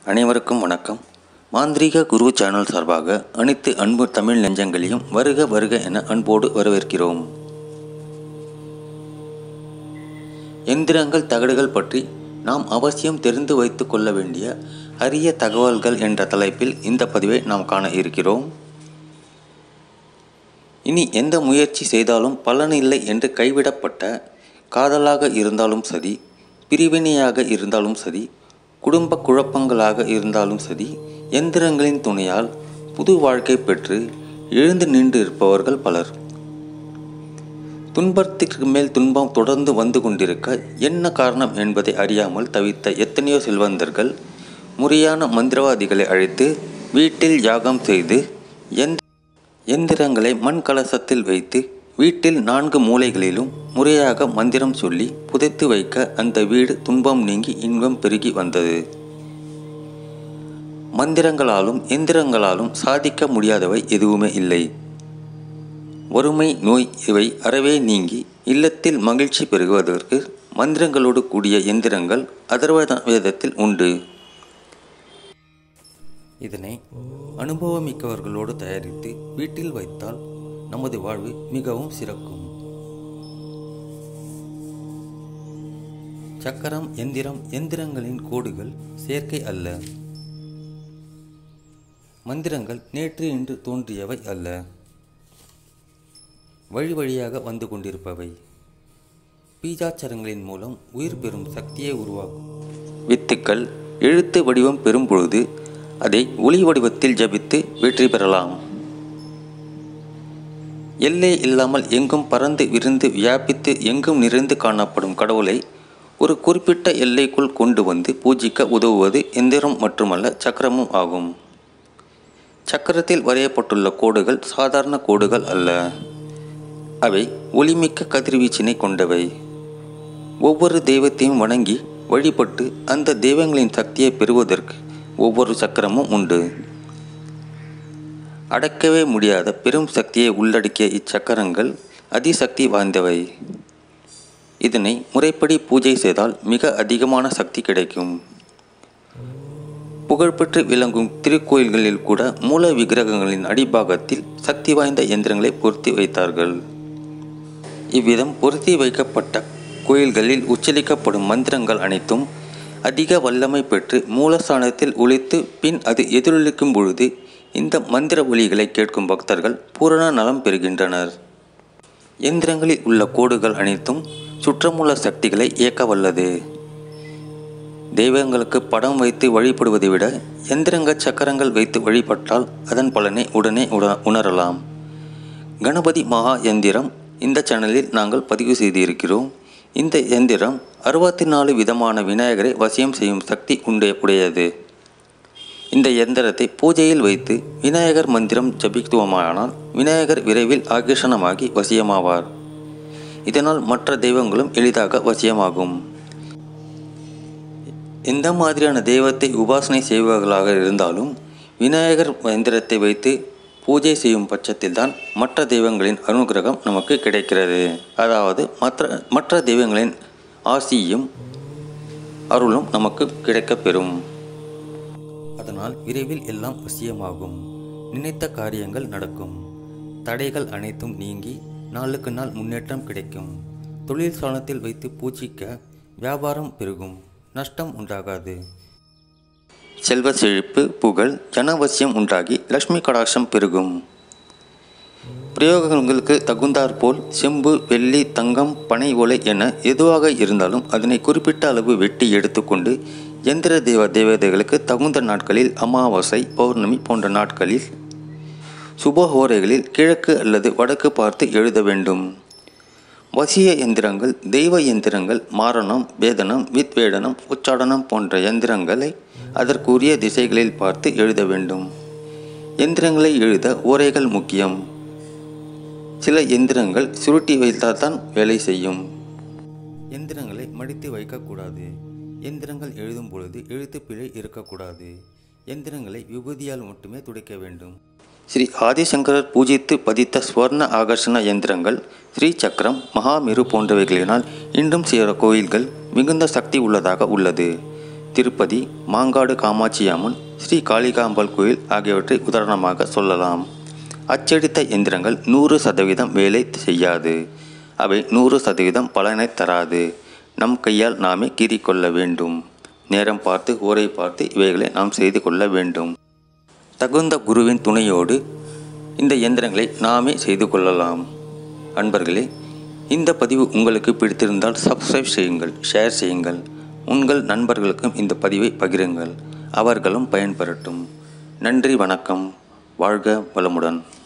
அனைவருக்கும் வணக்கம் மாந்திரீக குரு சேனல் சார்பாக அனைத்து அன்பு தமிழ் நெஞ்சங்களையும் வருக வருக என அன்போடு வரவேற்கிறோம் எந்திரங்கள் தகடுகள் பற்றி நாம் அவசியம் தெரிந்து வைத்து கொள்ள வேண்டிய அரிய தகவல்கள் என்ற தலைப்பில் இந்த பதிவை நாம் காண இருக்கிறோம் இனி எந்த முயற்சி செய்தாலும் பலனில்லை என்று கைவிடப்பட்ட காதலாக இருந்தாலும் சரி பிரிவினையாக இருந்தாலும் சரி குடும்ப குழப்பங்களாக இருந்தாலும் சரி எந்திரங்களின் துணையால் புது வாழ்க்கை பெற்று எழுந்து நின்று இருப்பவர்கள் பலர் துன்பத்திற்கு மேல் துன்பம் தொடர்ந்து வந்து கொண்டிருக்க என்ன காரணம் என்பதை அறியாமல் தவித்த எத்தனையோ செல்வந்தர்கள் முறையான மந்திரவாதிகளை அழைத்து வீட்டில் யாகம் செய்து எந்த எந்திரங்களை மண் கலசத்தில் வைத்து வீட்டில் நான்கு மூலைகளிலும் முறையாக மந்திரம் சொல்லி புதைத்து வைக்க அந்த வீடு துன்பம் நீங்கி இன்பம் பெருகி வந்தது மந்திரங்களாலும் எந்திரங்களாலும் சாதிக்க முடியாதவை எதுவுமே இல்லை வறுமை நோய் இவை அறவே நீங்கி இல்லத்தில் மகிழ்ச்சி பெருகுவதற்கு மந்திரங்களோடு கூடிய எந்திரங்கள் அதர்வத வேதத்தில் உண்டு இதனை அனுபவமிக்கவர்களோடு தயாரித்து வீட்டில் வைத்தால் நமது வாழ்வு மிகவும் சிறக்கும் சக்கரம் எந்திரம் எந்திரங்களின் கோடுகள் செயற்கை அல்ல மந்திரங்கள் நேற்று இன்று தோன்றியவை அல்ல வழி வழியாக வந்து கொண்டிருப்பவை பீஜாச்சரங்களின் மூலம் உயிர் பெறும் சக்தியை உருவாக்கும் வித்துக்கள் எழுத்து வடிவம் பெறும் பொழுது அதை ஒளி வடிவத்தில் ஜபித்து வெற்றி பெறலாம் எல்லை இல்லாமல் எங்கும் பறந்து விரிந்து வியாபித்து எங்கும் நிறைந்து காணப்படும் கடவுளை ஒரு குறிப்பிட்ட எல்லைக்குள் கொண்டு வந்து பூஜிக்க உதவுவது எந்திரம் மட்டுமல்ல சக்கரமும் ஆகும் சக்கரத்தில் வரையப்பட்டுள்ள கோடுகள் சாதாரண கோடுகள் அல்ல அவை ஒளிமிக்க கதிர்வீச்சினை கொண்டவை ஒவ்வொரு தெய்வத்தையும் வணங்கி வழிபட்டு அந்த தெய்வங்களின் சக்தியை பெறுவதற்கு ஒவ்வொரு சக்கரமும் உண்டு அடக்கவே முடியாத பெரும் சக்தியை உள்ளடக்கிய இச்சக்கரங்கள் அதிசக்தி வாய்ந்தவை இதனை முறைப்படி பூஜை செய்தால் மிக அதிகமான சக்தி கிடைக்கும் புகழ்பெற்று விளங்கும் திருக்கோயில்களில் கூட மூல விக்கிரகங்களின் அடிபாகத்தில் சக்தி வாய்ந்த இயந்திரங்களை பொருத்தி வைத்தார்கள் இவ்விதம் பொருத்தி வைக்கப்பட்ட கோயில்களில் உச்சரிக்கப்படும் மந்திரங்கள் அனைத்தும் அதிக வல்லமை பெற்று மூலஸ்தானத்தில் ஒழித்து பின் அது எதிரொலிக்கும் பொழுது இந்த மந்திர ஒலிகளை கேட்கும் பக்தர்கள் பூரண நலம் பெறுகின்றனர் எந்திரங்களில் உள்ள கோடுகள் அனைத்தும் சுற்றமுள்ள சக்திகளை இயக்க வல்லது தெய்வங்களுக்கு படம் வைத்து வழிபடுவதை விட எந்திரங்க சக்கரங்கள் வைத்து வழிபட்டால் அதன் பலனை உடனே உட உணரலாம் கணபதி மகா எந்திரம் இந்த சேனலில் நாங்கள் பதிவு செய்திருக்கிறோம் இந்த எந்திரம் அறுபத்தி நாலு விதமான விநாயகரை வசியம் செய்யும் சக்தி உண்டே உடையது இந்த எந்திரத்தை பூஜையில் வைத்து விநாயகர் மந்திரம் ஜபித்துவமானால் விநாயகர் விரைவில் ஆகர்ஷணமாகி வசியமாவார் இதனால் மற்ற தெய்வங்களும் எளிதாக வசியமாகும் எந்த மாதிரியான தெய்வத்தை உபாசனை செய்பவர்களாக இருந்தாலும் விநாயகர் மந்திரத்தை வைத்து பூஜை செய்யும் பட்சத்தில்தான் மற்ற தெய்வங்களின் அனுகிரகம் நமக்கு கிடைக்கிறது அதாவது மற்ற மற்ற தெய்வங்களின் ஆசியும் அருளும் நமக்கு கிடைக்கப்பெறும் அதனால் விரைவில் எல்லாம் வசியமாகும் நினைத்த காரியங்கள் நடக்கும் தடைகள் அனைத்தும் நீங்கி நாளுக்கு நாள் முன்னேற்றம் கிடைக்கும் தொழில் சாணத்தில் வைத்து பூஜிக்க வியாபாரம் பெருகும் நஷ்டம் உண்டாகாது செல்வ செழிப்பு புகழ் ஜனவசியம் உண்டாகி லக்ஷ்மி கடாட்சம் பெருகும் பிரயோகங்களுக்கு தகுந்தாற்போல் செம்பு வெள்ளி தங்கம் பனை ஓலை என எதுவாக இருந்தாலும் அதனை குறிப்பிட்ட அளவு வெட்டி எடுத்துக்கொண்டு எந்திர தேவ தேவதைகளுக்கு தகுந்த நாட்களில் அமாவாசை பௌர்ணமி போன்ற நாட்களில் சுபஹோரைகளில் கிழக்கு அல்லது வடக்கு பார்த்து எழுத வேண்டும் வசிய எந்திரங்கள் தெய்வ எந்திரங்கள் மாரணம் வேதனம் வித்வேடனம் உச்சாடனம் போன்ற எந்திரங்களை அதற்குரிய திசைகளில் பார்த்து எழுத வேண்டும் எந்திரங்களை எழுத ஓரைகள் முக்கியம் சில எந்திரங்கள் சுருட்டி வைத்தால்தான் வேலை செய்யும் எந்திரங்களை மடித்து வைக்கக்கூடாது எந்திரங்கள் எழுதும் பொழுது எழுத்துப்பிழை இருக்கக்கூடாது எந்திரங்களை விபூதியால் மட்டுமே துடைக்க வேண்டும் ஸ்ரீ ஆதிசங்கரர் பூஜித்து பதித்த ஸ்வர்ண ஆகர்ஷண யந்திரங்கள் ஸ்ரீ சக்கரம் மகாமிரு போன்றவைகளினால் இன்றும் சில கோயில்கள் மிகுந்த சக்தி உள்ளதாக உள்ளது திருப்பதி மாங்காடு காமாட்சி அம்மன் ஸ்ரீ காளிகாம்பாள் கோயில் ஆகியவற்றை உதாரணமாக சொல்லலாம் அச்சடித்த எந்திரங்கள் நூறு சதவீதம் வேலை செய்யாது அவை நூறு சதவீதம் பலனை தராது நம் கையால் நாமே கீறிக்கொள்ள வேண்டும் நேரம் பார்த்து ஊரை பார்த்து இவைகளை நாம் செய்து கொள்ள வேண்டும் தகுந்த குருவின் துணையோடு இந்த இயந்திரங்களை நாமே செய்து கொள்ளலாம் அன்பர்களே இந்த பதிவு உங்களுக்கு பிடித்திருந்தால் சப்ஸ்கிரைப் செய்யுங்கள் ஷேர் செய்யுங்கள் உங்கள் நண்பர்களுக்கும் இந்த பதிவை பகிருங்கள் அவர்களும் பயன்பெறட்டும் நன்றி வணக்கம் வாழ்க வளமுடன்